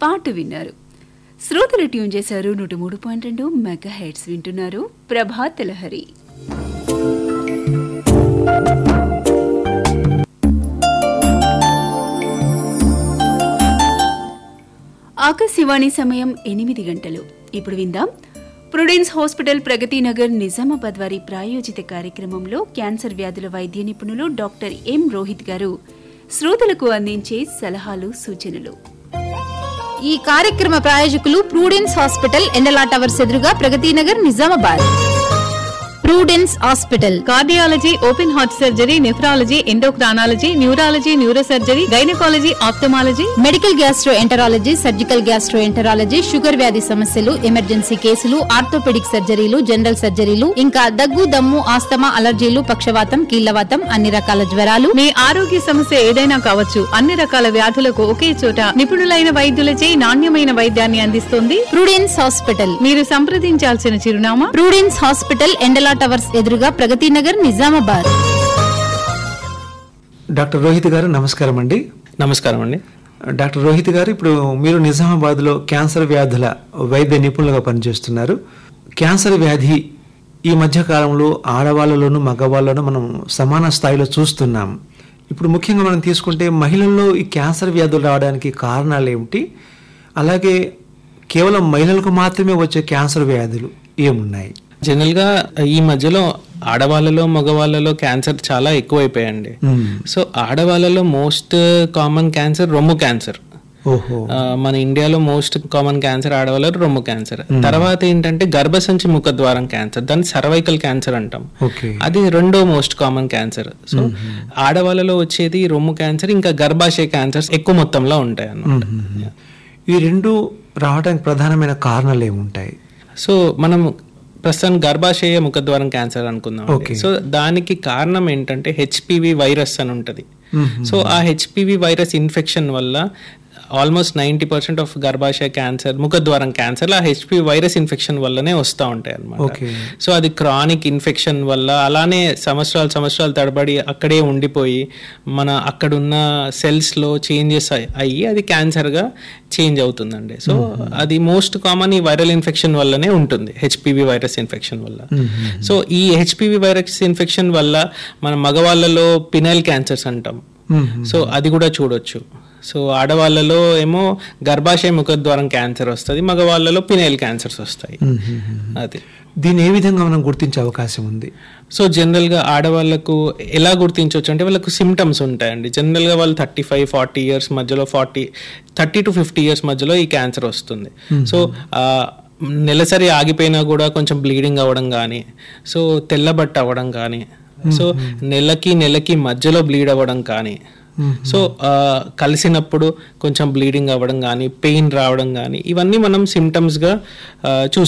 పాట విన్నారు శ్రోతలు ట్యూన్ చేశారు నూట మూడు పాయింట్ రెండు మెగా హెడ్స్ వింటున్నారు ప్రభాత్ లహరి ఆకాశవాణి సమయం ఎనిమిది గంటలు ఇప్పుడు విందాం ప్రుడెన్స్ హాస్పిటల్ ప్రగతి నగర్ నిజామాబాద్ వారి ప్రాయోజిత కార్యక్రమంలో క్యాన్సర్ వ్యాధుల వైద్య నిపుణులు డాక్టర్ ఎం రోహిత్ గారు శ్రోతలకు అందించే సలహాలు సూచనలు ఈ కార్యక్రమ ప్రాయోజకులు ప్రూడెన్స్ హాస్పిటల్ ఎండలా టవర్స్ ఎదురుగా Pragathi Nagar Nizamabad Prudence hospital cardiology open heart surgery nephrology endocrinology neurology neurosurgery gynaecology ophthalmology medical gastroenterology surgical gastroenterology sugar వ్యాధి సమస్యలు ఎమర్జెన్సీ కేసులు ఆర్థోపెడిక్ సర్జరీలు జనరల్ సర్జరీలు ఇంకా దగ్గు దమ్ము ఆస్తమా అలర్జీలు పక్షవాతం కీళ్లవాతం అన్ని రకాల జ్వరాలు మీ ఆరోగ్య సమస్య ఏదైనా కావచ్చు అన్ని రకాల వ్యాధులకు ఒకే చోట నిపుణులైన వైద్యులచే నాణ్యమైన వైద్యాన్ని అందిస్తుంది ప్రూడెన్స్ హాస్పిటల్ మీరు సంప్రదించాల్సిన చిరునామా ప్రూడెన్స్ హాస్పిటల్ ఎండలా టవర్స్ ఎదురుగా ప్రగతి నగర్ నిజామాబాద్ డాక్టర్ రోహిత్ గారు నమస్కారం అండి నమస్కారం అండి డాక్టర్ రోహిత్ గారు ఇప్పుడు మీరు నిజామాబాద్లో క్యాన్సర్ వ్యాధుల వైద్య నిపుణులుగా పనిచేస్తున్నారు క్యాన్సర్ వ్యాధి ఈ మధ్య కాలంలో ఆడవాళ్ళలోనూ మగవాళ్ళలోనూ మనం సమాన స్థాయిలో చూస్తున్నాం ఇప్పుడు ముఖ్యంగా మనం తీసుకుంటే మహిళల్లో ఈ క్యాన్సర్ వ్యాధులు రావడానికి కారణాలు ఏమిటి అలాగే కేవలం మహిళలకు మాత్రమే వచ్చే క్యాన్సర్ వ్యాధులు ఏమున్నాయి జనరల్గా ఈ మధ్యలో ఆడవాళ్ళలో మగవాళ్ళలో క్యాన్సర్ చాలా ఎక్కువైపోయాయండి సో ఆడవాళ్ళలో మోస్ట్ కామన్ క్యాన్సర్ రొమ్ము క్యాన్సర్ ఓహో ఆ, మన ఇండియాలో మోస్ట్ కామన్ క్యాన్సర్ ఆడవాళ్ళలో రొమ్ము క్యాన్సర్ తర్వాత ఏంటంటే గర్భసంచి ముఖద్వారం క్యాన్సర్ దాన్ని సర్వైకల్ క్యాన్సర్ అంటాం ఓకే అది రెండో మోస్ట్ కామన్ క్యాన్సర్ సో ఆడవాళ్ళలో వచ్చేది రొమ్ము క్యాన్సర్ ఇంకా గర్భాశయ క్యాన్సర్స్ ఎక్కువ మొత్తంలో ఉంటాయి అన్నమాట ఈ రెండు రావడానికి ప్రధానమైన కారణాలు ఏముంటాయి సో మనం ప్రస్తుతం గర్భాశయ ముఖద్వారం క్యాన్సర్ అనుకుందాం Okay. సో దానికి కారణం ఏంటంటే హెచ్పివి వైరస్ అని ఉంటుంది సో ఆ హెచ్పివి వైరస్ ఇన్ఫెక్షన్ వల్ల ఆల్మోస్ట్ నైంటీ పర్సెంట్ ఆఫ్ గర్భాశయ క్యాన్సర్ ముఖద్వారం క్యాన్సర్ ఆ హెచ్పి వైరస్ ఇన్ఫెక్షన్ వల్లనే వస్తూ ఉంటాయి అనమాట Okay. సో అది క్రానిక్ ఇన్ఫెక్షన్ వల్ల అలానే సంవత్సరాలు సంవత్సరాలు తడబడి అక్కడే ఉండిపోయి మన అక్కడున్న సెల్స్లో చేంజెస్ అయ్యి అది క్యాన్సర్గా చేంజ్ అవుతుందండి సో అది మోస్ట్ కామన్ ఈ వైరల్ ఇన్ఫెక్షన్ వల్లనే ఉంటుంది హెచ్పివి వైరస్ ఇన్ఫెక్షన్ వల్ల సో ఈ హెచ్పివి వైరస్ ఇన్ఫెక్షన్ వల్ల మన మగవాళ్ళలో పినైల్ క్యాన్సర్స్ అంటాం సో అది కూడా చూడొచ్చు సో ఆడవాళ్ళలో ఏమో గర్భాశయ ముఖద్వారం క్యాన్సర్ వస్తుంది మగవాళ్ళలో పినైల్ క్యాన్సర్స్ వస్తాయి అది దీన్ని ఏ విధంగా మనం గుర్తించే అవకాశం ఉంది సో జనరల్గా ఆడవాళ్ళకు ఎలా గుర్తించవచ్చు అంటే వాళ్ళకు సిమ్టమ్స్ ఉంటాయండి జనరల్గా వాళ్ళు థర్టీ ఫైవ్ ఫార్టీ ఇయర్స్ మధ్యలో forty thirty to fifty years మధ్యలో ఈ క్యాన్సర్ వస్తుంది సో ఆ, నెలసరి ఆగిపోయినా కూడా కొంచెం బ్లీడింగ్ అవ్వడం కానీ సో తెల్లబట్ట అవ్వడం కానీ సో నెలకి నెలకి మధ్యలో బ్లీడ్ అవ్వడం కానీ సో ఆ, కలిసినప్పుడు కొంచెం బ్లీడింగ్ అవ్వడం కానీ పెయిన్ రావడం కానీ ఇవన్నీ మనం సిమ్టమ్స్గా చూస్తాం